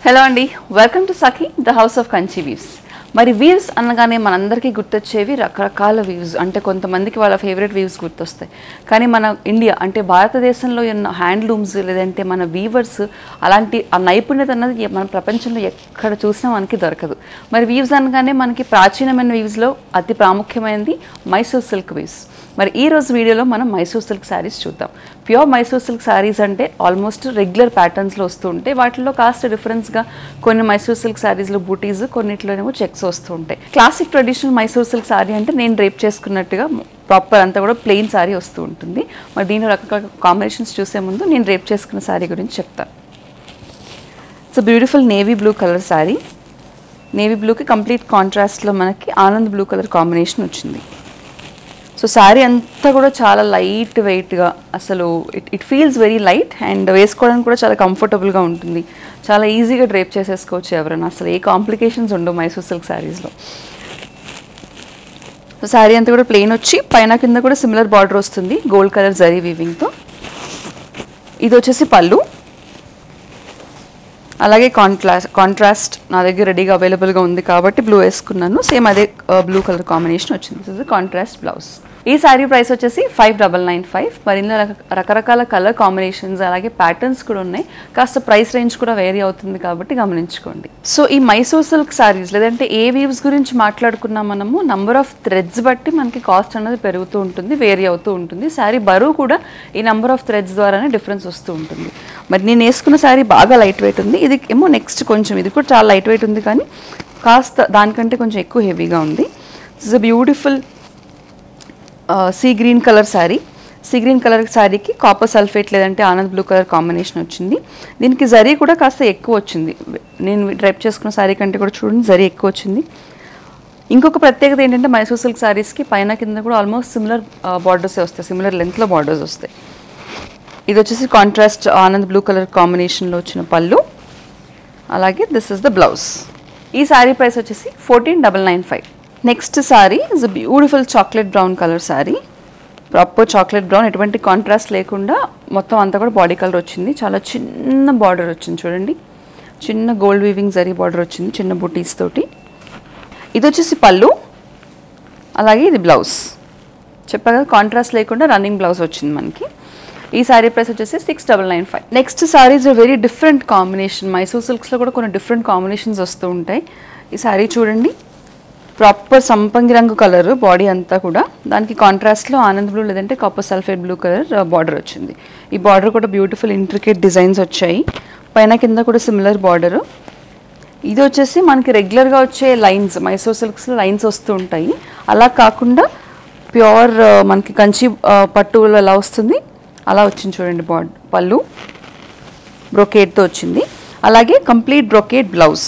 hello అండి welcome to Sakhi the house of Kanchi weaves మరి weaves అనగానే మనందరికీ గుర్తొచ్చేవి రకరకాల వీవ్స్ అంటే కొంతమందికి వాళ్ళ ఫేవరెట్ వీవ్స్ గుర్తొస్తాయి కానీ మన ఇండియా అంటే భారతదేశంలో ఉన్న హ్యాండ్లూమ్స్ లేదంటే మన వీవర్స్ అలాంటి ఆ నైపుణ్యత అన్నది మన ప్రపంచంలో ఎక్కడ చూసినా మనకి దొరకదు మరి వీవ్స్ అనగానే మనకి ప్రాచీనమైన వీవ్స్లో అతి ప్రాముఖ్యమైనది మైసూర్ సిల్క్ వీవ్స్ మరి ఈ రోజు వీడియోలో మనం మైసూర్ సిల్క్ శారీస్ చూద్దాం ప్యూర్ మైసూర్ సిల్క్ శారీస్ అంటే ఆల్మోస్ట్ రెగ్యులర్ ప్యాటర్న్స్లో వస్తూ ఉంటాయి వాటిలో కాస్త డిఫరెన్స్గా కొన్ని మైసూర్ సిల్క్ శారీస్లో బూటీస్ కొన్నిట్లోనేమో చెక్స్ వస్తూ ఉంటాయి classic traditional Mysore silk sari అంటే నేను రేప్ చేసుకున్నట్టుగా ప్రాపర్ అంతా కూడా ప్లెయిన్ శారీ వస్తూ ఉంటుంది మరి దీనిలో రకరకాల కాంబినేషన్స్ చూసే ముందు నేను రేప్ చేసుకున్న శారీ గురించి చెప్తాను it's beautiful navy blue colour sari navy బ్లూకి కంప్లీట్ కాంట్రాస్ట్లో మనకి ఆనంద్ బ్లూ కలర్ కాంబినేషన్ వచ్చింది సో శారీ అంతా కూడా చాలా లైట్ వెయిట్గా అసలు it it feels very light and వేసుకోవడానికి కూడా చాలా కంఫర్టబుల్గా ఉంటుంది చాలా ఈజీగా డ్రేప్ చేసేసుకోవచ్చు ఎవరైనా అసలు ఏ కాంప్లికేషన్స్ ఉండవు మైసూర్ సిల్క్ శారీస్లో సో శారీ అంతా కూడా ప్లెయిన్ వచ్చి పైన కింద కూడా సిమిలర్ బార్డర్ వస్తుంది గోల్డ్ కలర్ జరీ వీవింగ్తో ఇది వచ్చేసి పళ్ళు అలాగే కాంట్రాస్ట్ కాంట్రాస్ట్ నా దగ్గర రెడీగా అవైలబుల్గా ఉంది కాబట్టి బ్లూ వేసుకున్నాను సేమ్ అదే బ్లూ కలర్ కాంబినేషన్ వచ్చింది దిస్ ఇస్ కాంట్రాస్ట్ బ్లౌజ్ ఈ శారీ ప్రైస్ వచ్చేసి ఫైవ్ డబల్ నైన్ ఫైవ్ మరి ఇందులో రక- రకరకాల కలర్ కాంబినేషన్స్ అలాగే ప్యాటర్న్స్ కూడా ఉన్నాయి కాస్త ప్రైస్ రేంజ్ కూడా వేరీ అవుతుంది కాబట్టి గమనించుకోండి సో ఈ మైసూర్ సిల్క్ శారీస్ లేదంటే ఏ వీవ్స్ గురించి మాట్లాడుకున్నాం మనము నంబర్ ఆఫ్ థ్రెడ్స్ బట్టి మనకి కాస్ట్ అనేది పెరుగుతూ ఉంటుంది వేరీ అవుతూ ఉంటుంది శారీ బరువు కూడా ఈ నంబర్ ఆఫ్ థ్రెడ్స్ ద్వారానే డిఫరెన్స్ వస్తూ ఉంటుంది మరి నేను వేసుకున్న శారీ బాగా లైట్ వెయిట్ ఉంది ఇది ఏమో నెక్స్ట్ కొంచెం ఇది కూడా చాలా లైట్ వెయిట్ ఉంది కానీ కాస్త దానికంటే కొంచెం ఎక్కువ హెవీగా ఉంది it's a beautiful sea green colour sari sea green colour శారీకి కాపర్ సల్ఫేట్ లేదంటే ఆనంద్ బ్లూ కలర్ కాంబినేషన్ వచ్చింది దీనికి జరీ కూడా కాస్త ఎక్కువ వచ్చింది నేను డ్రైప్ చేసుకున్న శారీ కంటే కూడా చూడండి జరీ ఎక్కువ వచ్చింది ఇంకొక ప్రత్యేకత ఏంటంటే మైసూర్ సిల్క్ శారీస్కి పైన కింద కూడా ఆల్మోస్ట్ సిమిలర్ బార్డర్సే వస్తాయి సిమిలర్ లెంత్లో బార్డర్స్ వస్తాయి ఇది వచ్చేసి కాంట్రాస్ట్ ఆనంద్ బ్లూ కలర్ కాంబినేషన్లో వచ్చిన పళ్ళు అలాగే దిస్ ఇస్ ద బ్లౌజ్ ఈ శారీ ప్రైస్ వచ్చేసి fourteen double nine five next sari is a beautiful chocolate brown colour sari proper chocolate brown ఎటువంటి కాంట్రాస్ట్ లేకుండా మొత్తం అంతా కూడా బాడీ కలర్ వచ్చింది చాలా చిన్న బార్డర్ వచ్చింది చూడండి చిన్న గోల్డ్ వీవింగ్ జరీ బార్డర్ వచ్చింది చిన్న బుటీస్ తోటి ఇది వచ్చేసి పళ్ళు అలాగే ఇది బ్లౌజ్ చెప్పా కదా కాంట్రాస్ట్ లేకుండా రన్నింగ్ బ్లౌజ్ వచ్చింది మనకి ఈ సారీ ప్రైస్ వచ్చేసి six double nine five next saris very different combination Mysore సిల్క్స్లో కూడా కొన్ని డిఫరెంట్ కాంబినేషన్స్ వస్తూ ఉంటాయి ఈ సారీ చూడండి ప్రాపర్ సంపంగి రంగు కలర్ బాడీ అంతా కూడా దానికి కాంట్రాస్ట్లో ఆనంద్ బ్లూ లేదంటే copper sulphate blue colour border వచ్చింది ఈ బార్డర్ కూడా బ్యూటిఫుల్ ఇంట్రికేట్ డిజైన్స్ వచ్చాయి పైన కింద కూడా సిమిలర్ బార్డరు ఇది వచ్చేసి మనకి రెగ్యులర్గా వచ్చే లైన్స్ మైసూర్ సిల్క్స్లో లైన్స్ వస్తూ ఉంటాయి అలా కాకుండా ప్యూర్ మనకి కంచి ఆ, పట్టులో ఎలా వస్తుంది అలా వచ్చింది చూడండి బాడ్ పళ్ళు బ్రొకేట్తో వచ్చింది అలాగే కంప్లీట్ బ్రొకేట్ బ్లౌజ్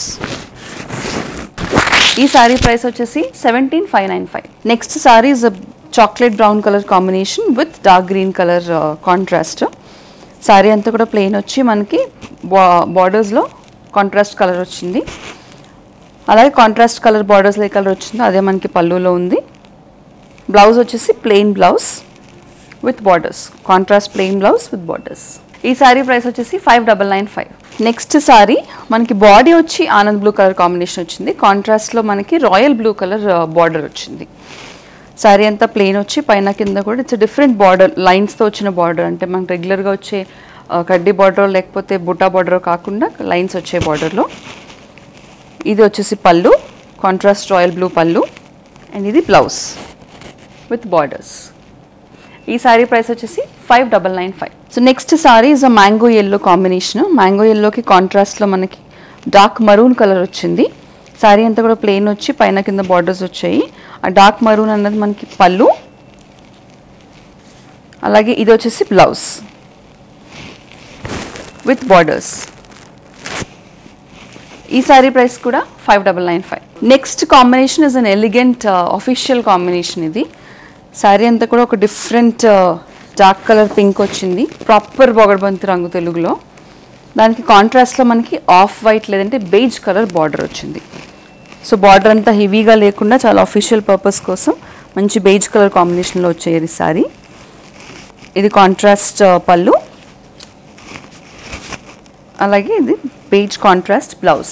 ఈ సారీ ప్రైస్ వచ్చేసి seventeen five nine five next sari is chocolate brown colour combination with dark green colour contrast sari అంతా కూడా ప్లెయిన్ వచ్చి మనకి బా బార్డర్స్లో కాంట్రాస్ట్ కలర్ వచ్చింది అలాగే కాంట్రాస్ట్ కలర్ బార్డర్స్లో ఏ కలర్ వచ్చిందో అదే మనకి పళ్ళులో ఉంది బ్లౌజ్ వచ్చేసి plain blouse with borders contrast plain blouse with borders ఈ సారీ ప్రైస్ వచ్చేసి five double nine five next sari మనకి బాడీ వచ్చి ఆనంద్ బ్లూ కలర్ కాంబినేషన్ వచ్చింది కాంట్రాస్ట్లో మనకి రాయల్ బ్లూ కలర్ బార్డర్ వచ్చింది సారీ అంతా ప్లెయిన్ వచ్చి పైన కింద కూడా ఇట్స్ డిఫరెంట్ బార్డర్ లైన్స్తో వచ్చిన బార్డర్ అంటే మనకు రెగ్యులర్గా వచ్చే ఆ, కడ్డీ బార్డర్ లేకపోతే బుట్టా బార్డర్ కాకుండా లైన్స్ వచ్చే బార్డర్లో ఇది వచ్చేసి pallu contrast royal blue pallu and ఇది బ్లౌజ్ విత్ బార్డర్స్ ఈ సారీ ప్రైస్ వచ్చేసి five double nine five so next sari is a mango yellow combination mango ఎల్లోకి కాంట్రాస్ట్లో మనకి డార్క్ మరూన్ కలర్ వచ్చింది సారీ అంతా కూడా ప్లెయిన్ వచ్చి పైన కింద బార్డర్స్ వచ్చాయి ఆ డార్క్ మరూన్ అన్నది మనకి పళ్ళు అలాగే ఇది వచ్చేసి బ్లౌజ్ విత్ బార్డర్స్ ఈ సారీ ప్రైస్ కూడా five double nine five next combination is an elegant official combination ఇది శారీ అంతా కూడా ఒక డిఫరెంట్ డార్క్ కలర్ పింక్ వచ్చింది ప్రాపర్ బొగడబంతి రంగు తెలుగులో దానికి కాంట్రాస్ట్లో మనకి ఆఫ్ వైట్ లేదంటే బేజ్ కలర్ బార్డర్ వచ్చింది సో బార్డర్ అంతా హెవీగా లేకుండా చాలా అఫీషియల్ పర్పస్ కోసం మంచి బేజ్ కలర్ కాంబినేషన్లో వచ్చేది సారీ ఇది కాంట్రాస్ట్ పళ్ళు అలాగే ఇది బేజ్ కాంట్రాస్ట్ బ్లౌజ్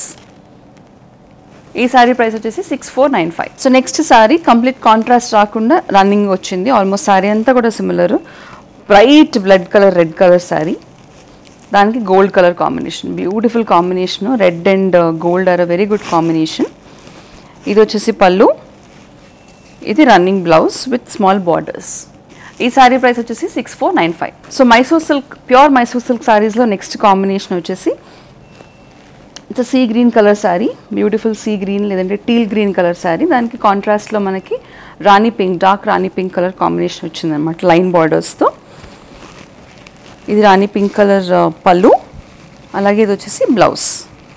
ఈ సారీ ప్రైస్ వచ్చేసి six four nine five so next sari complete contrast రాకుండా రన్నింగ్ వచ్చింది ఆల్మోస్ట్ సారీ అంతా కూడా similar bright blood colour red colour sari దానికి gold colour combination beautiful combination red and gold are a very good combination ఇది వచ్చేసి పళ్ళు ఇది running blouse with small borders ఈ sari price వచ్చేసి six four nine five so Mysore silk pure Mysore silk సారీస్లో next combination వచ్చేసి it's sea green colour sari beautiful sea green లేదంటే teal green colour sari దానికి కాంట్రాస్ట్లో మనకి rani pink dark rani pink colour combination వచ్చిందనమాట line బార్డర్స్తో ఇది రాణి పింక్ కలర్ పళ్ళు అలాగే ఇది వచ్చేసి బ్లౌజ్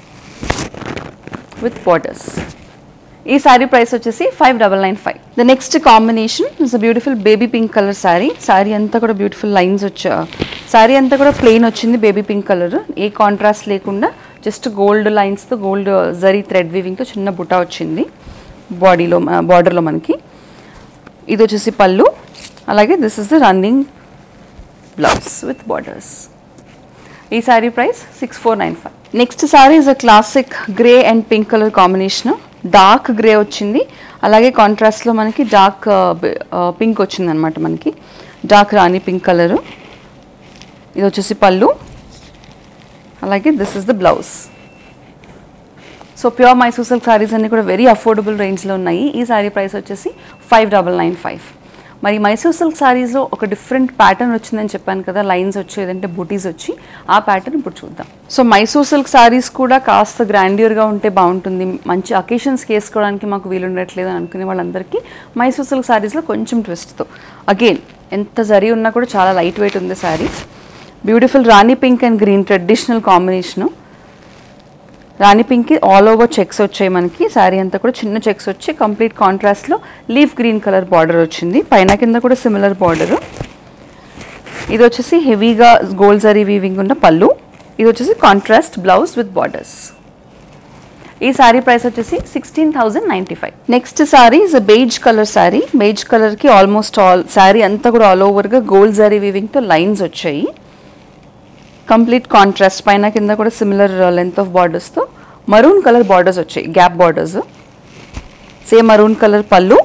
విత్ బార్డర్స్ ఈ శారీ ప్రైస్ వచ్చేసి five double nine five the next combination is a beautiful baby pink colour sari sari అంతా కూడా బ్యూటిఫుల్ లైన్స్ వచ్చా శారీ అంతా కూడా ప్లెయిన్ వచ్చింది బేబీ పింక్ కలర్ ఏ కాంట్రాస్ట్ లేకుండా జస్ట్ గోల్డ్ లైన్స్తో గోల్డ్ జరీ థ్రెడ్ వీవింగ్తో చిన్న బుటా వచ్చింది బాడీలో బార్డర్లో మనకి ఇది వచ్చేసి పళ్ళు అలాగే this is the running blouse with borders ఈ sari price six four nine five next sari is a classic grey and pink colour combination dark grey వచ్చింది అలాగే కాంట్రాస్ట్లో మనకి డార్క్ పింక్ వచ్చింది అనమాట మనకి డార్క్ రాణి పింక్ కలరు ఇది వచ్చేసి పళ్ళు అలాగే this is the blouse so pure Mysore silk saris అన్ని కూడా వెరీ అఫోర్డబుల్ రేంజ్లో ఉన్నాయి ఈ సారీ ప్రైస్ వచ్చేసి ఫైవ్ డబల్ నైన్ ఫైవ్ మరి మైసూర్ సిల్క్ సారీస్లో ఒక డిఫరెంట్ ప్యాటర్న్ వచ్చిందని చెప్పాను కదా లైన్స్ వచ్చి లేదంటే బుటీస్ వచ్చి ఆ ప్యాటర్న్ ఇప్పుడు చూద్దాం సో మైసూర్ సిల్క్ సారీస్ కూడా కాస్త గ్రాండ్యూర్గా ఉంటే బాగుంటుంది మంచి అకేషన్స్కి వేసుకోవడానికి మాకు వీలు ఉండట్లేదు అని అనుకునే వాళ్ళందరికీ మైసూర్ సిల్క్ సారీస్లో కొంచెం ట్విస్ట్తో అగైన్ ఎంత జరి ఉన్నా కూడా చాలా లైట్ వెయిట్ ఉంది sari beautiful rani pink and green traditional combination rani పింక్కి ఆల్ ఓవర్ చెక్స్ వచ్చాయి మనకి శారీ అంతా కూడా చిన్న చెక్స్ వచ్చి కంప్లీట్ కాంట్రాస్ట్లో లీఫ్ గ్రీన్ కలర్ బార్డర్ వచ్చింది పైన కింద కూడా సిమిలర్ బార్డర్ ఇది వచ్చేసి హెవీగా గోల్డ్ జరీ వీవింగ్ ఉన్న పళ్ళు ఇది వచ్చేసి కాంట్రాస్ట్ బ్లౌజ్ విత్ బార్డర్స్ ఈ శారీ ప్రైస్ వచ్చేసి sixteen thousand ninety five next sari is a beige colour sari beige కలర్కి ఆల్మోస్ట్ ఆల్ శారీ అంతా కూడా ఆల్ ఓవర్గా గోల్డ్ జరీ వీవింగ్తో లైన్స్ వచ్చాయి కంప్లీట్ కాంట్రాస్ట్ పైన కింద కూడా సిమిలర్ లెంత్ ఆఫ్ బార్డర్స్తో మరూన్ కలర్ బార్డర్స్ వచ్చాయి gap borders same maroon colour pallu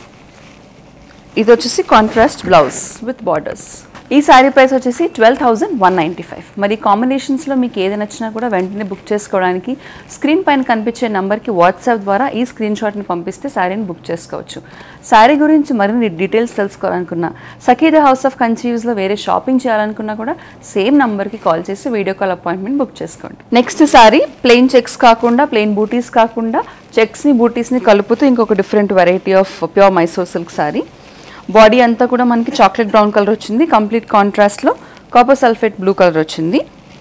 ఇది వచ్చేసి కాంట్రాస్ట్ బ్లౌజ్ విత్ బార్డర్స్ ఈ శారీ ప్రైస్ వచ్చేసి twelve thousand one ninety five మరి కాంబినేషన్స్లో మీకు ఏది నచ్చినా కూడా వెంటనే బుక్ చేసుకోవడానికి స్క్రీన్ పైన కనిపించే నెంబర్కి వాట్సాప్ ద్వారా ఈ స్క్రీన్ షాట్ని పంపిస్తే శారీని బుక్ చేసుకోవచ్చు శారీ గురించి మరిన్ని డీటెయిల్స్ తెలుసుకోవాలనుకున్నా సఖీద హౌస్ ఆఫ్ కన్సీవ్స్లో వేరే షాపింగ్ చేయాలనుకున్నా కూడా సేమ్ నెంబర్కి కాల్ చేసి వీడియో కాల్ అపాయింట్మెంట్ బుక్ చేసుకోండి నెక్స్ట్ శారీ ప్లెయిన్ చెక్స్ కాకుండా ప్లెయిన్ బూటీస్ కాకుండా చెక్స్ని బూటీస్ని కలుపుతూ ఇంకొక different variety of pure Mysore silk sari body అంతా కూడా మనకి చాక్లెట్ బ్రౌన్ కలర్ వచ్చింది కంప్లీట్ కాంట్రాస్ట్లో కాపర్ సల్ఫేట్ బ్లూ కలర్ వచ్చింది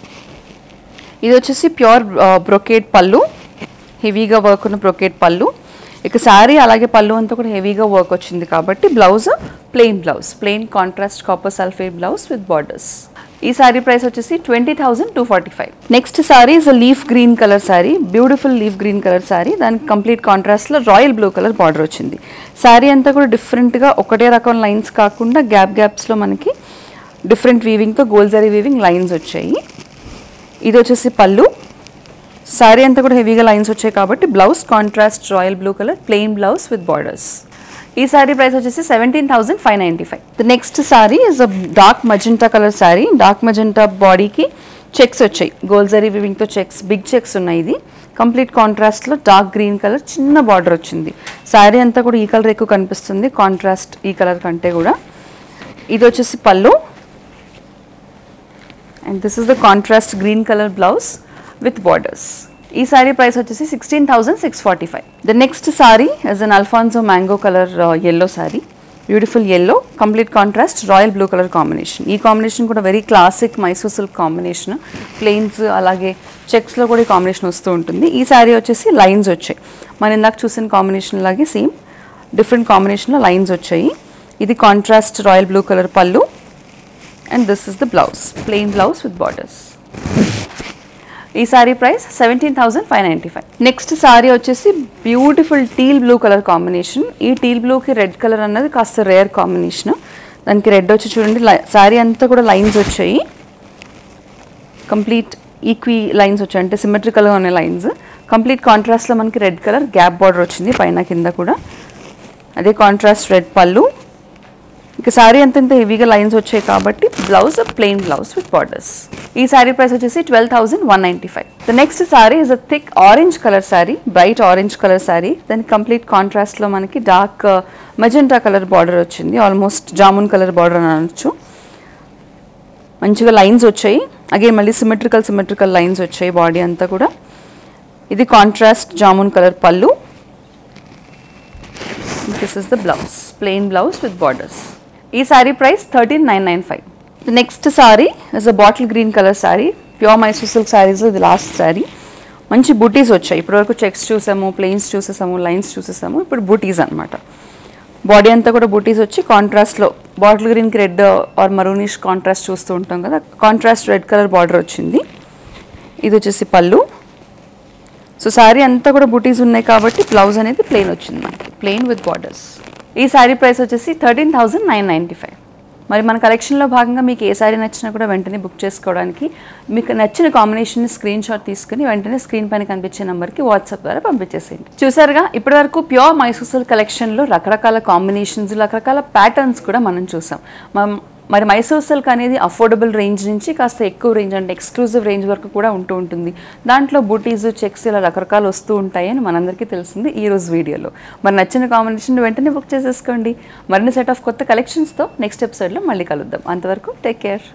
ఇది వచ్చేసి ప్యూర్ బ్రొకేట్ పళ్ళు హెవీగా వర్క్ ఉన్న బ్రొకేట్ పళ్ళు ఇక శారీ అలాగే పళ్ళు అంతా కూడా హెవీగా వర్క్ వచ్చింది కాబట్టి blouse plain blouse plain contrast copper sulphate blouse with borders ఈ శారీ ప్రైస్ వచ్చేసి twenty thousand two forty five next sari is leaf green colour sari beautiful leaf green colour sari దానికి కంప్లీట్ కాంట్రాస్ట్లో రాయల్ బ్లూ కలర్ బార్డర్ వచ్చింది శారీ అంతా కూడా డిఫరెంట్గా ఒకటే రకం లైన్స్ కాకుండా గ్యాప్ గ్యాప్స్లో మనకి డిఫరెంట్ వీవింగ్తో గోల్జరీ వీవింగ్ లైన్స్ వచ్చాయి ఇది వచ్చేసి పళ్ళు శారీ అంతా కూడా హెవీగా లైన్స్ వచ్చాయి కాబట్టి blouse contrast royal blue colour plain blouse with borders ఈ శారీ ప్రైస్ వచ్చేసి seventeen thousand five ninety five the next sari is a dark magenta colour sari dark magenta బాడీకి చెక్స్ వచ్చాయి గోల్జరీ వివింగ్తో చెక్స్ బిగ్ చెక్స్ ఉన్నాయి ఇది కంప్లీట్ కాంట్రాస్ట్లో డార్క్ గ్రీన్ కలర్ చిన్న బార్డర్ వచ్చింది శారీ అంతా కూడా ఈ కలర్ ఎక్కువ కనిపిస్తుంది కాంట్రాస్ట్ ఈ కలర్ కంటే కూడా ఇది వచ్చేసి pallu and this is the contrast green colour blouse with borders ఈ సారీ ప్రైస్ వచ్చేసి sixteen thousand six forty five the next sari is an Alphonso mango colour yellow sari beautiful yellow complete contrast royal blue colour combination ఈ combination కూడా very classic Mysore silk combination plains అలాగే చెక్స్లో కూడా ఈ combination వస్తూ ఉంటుంది ఈ శారీ వచ్చేసి లైన్స్ వచ్చాయి మనం ఇందాక చూసిన కాంబినేషన్ లాగే సేమ్ డిఫరెంట్ కాంబినేషన్లో లైన్స్ వచ్చాయి ఇది contrast royal blue colour pallu and this is the blouse plain blouse with borders ఈ sari price seventeen thousand five ninety five next sari వచ్చేసి beautiful teal blue colour combination ఈ టీల్ బ్లూకి రెడ్ కలర్ అన్నది కాస్త rare combination దానికి red వచ్చి చూడండి sorry అంతా కూడా లైన్స్ వచ్చాయి కంప్లీట్ ఈక్వీ లైన్స్ వచ్చాయి అంటే సిమెట్రికల్గా ఉన్న లైన్స్ కంప్లీట్ కాంట్రాస్ట్లో మనకి రెడ్ కలర్ గ్యాప్ బార్డర్ వచ్చింది పైన కింద కూడా అదే కాంట్రాస్ట్ రెడ్ పళ్ళు ఇక శారీ అంత ఇంత హెవీగా లైన్స్ వచ్చాయి కాబట్టి blouse plain blouse with borders ఈ శారీ ప్రైస్ వచ్చేసి twelve thousand one ninety five the next sari is a thick orange colour sari bright orange colour sari దాని కంప్లీట్ కాంట్రాస్ట్లో మనకి డార్క్ మెజెంటా కలర్ బార్డర్ వచ్చింది ఆల్మోస్ట్ జామున్ కలర్ బార్డర్ అని అనొచ్చు మంచిగా లైన్స్ వచ్చాయి అగైన్ మళ్ళీ సిమెట్రికల్ సిమెట్రికల్ లైన్స్ వచ్చాయి బాడీ అంతా కూడా ఇది కాంట్రాస్ట్ జామున్ colour pallu this is the blouse plain blouse with borders ఈ sari price thirteen nine nine five the next sari is a bottle green colour sari pure Mysore silk saris ఇది లాస్ట్ శారీ మంచి బూటీస్ వచ్చాయి ఇప్పటివరకు చెక్స్ చూసాము ప్లెయిన్స్ చూసేసాము లైన్స్ చూసేసాము ఇప్పుడు బూటీస్ అన్నమాట బాడీ అంతా కూడా బూటీస్ వచ్చి కాంట్రాస్ట్లో బాటిల్ గ్రీన్కి రెడ్ ఆర్ మరూనిష్ కాంట్రాస్ట్ చూస్తూ ఉంటాం కదా కాంట్రాస్ట్ రెడ్ కలర్ బార్డర్ వచ్చింది ఇది వచ్చేసి పళ్ళు సో శారీ అంతా కూడా బుటీస్ ఉన్నాయి కాబట్టి బ్లౌజ్ అనేది ప్లెయిన్ వచ్చింది మనకి ప్లెయిన్ విత్ బార్డర్స్ ఈ శారీ ప్రైస్ వచ్చేసి thirteen thousand nine ninety five మరి మన కలెక్షన్లో భాగంగా మీకు ఏ శారీ నచ్చినా కూడా వెంటనే బుక్ చేసుకోవడానికి మీకు నచ్చిన కాంబినేషన్ స్క్రీన్ షాట్ తీసుకుని వెంటనే స్క్రీన్ పైన కనిపించే నెంబర్కి వాట్సాప్ ద్వారా పంపించేసేయండి చూసారుగా ఇప్పటివరకు ప్యూర్ మైసూర్ సిల్క్ కలెక్షన్లో రకరకాల కాంబినేషన్స్ రకరకాల ప్యాటర్న్స్ కూడా మనం చూసాం మనం మరి మైసూర్ సిల్క్ అనేది అఫోర్డబుల్ రేంజ్ నుంచి కాస్త ఎక్కువ రేంజ్ అంటే ఎక్స్క్లూజివ్ రేంజ్ వరకు కూడా ఉంటూ ఉంటుంది దాంట్లో బూటీస్ చెక్స్ ఇలా రకరకాలు వస్తూ ఉంటాయి అని మనందరికీ తెలిసింది ఈ రోజు వీడియోలో మరి నచ్చిన కాంబినేషన్ వెంటనే బుక్ చేసేసుకోండి మరిన్ని సెట్ ఆఫ్ కొత్త కలెక్షన్స్తో నెక్స్ట్ ఎపిసోడ్లో మళ్ళీ కలుద్దాం అంతవరకు టేక్ కేర్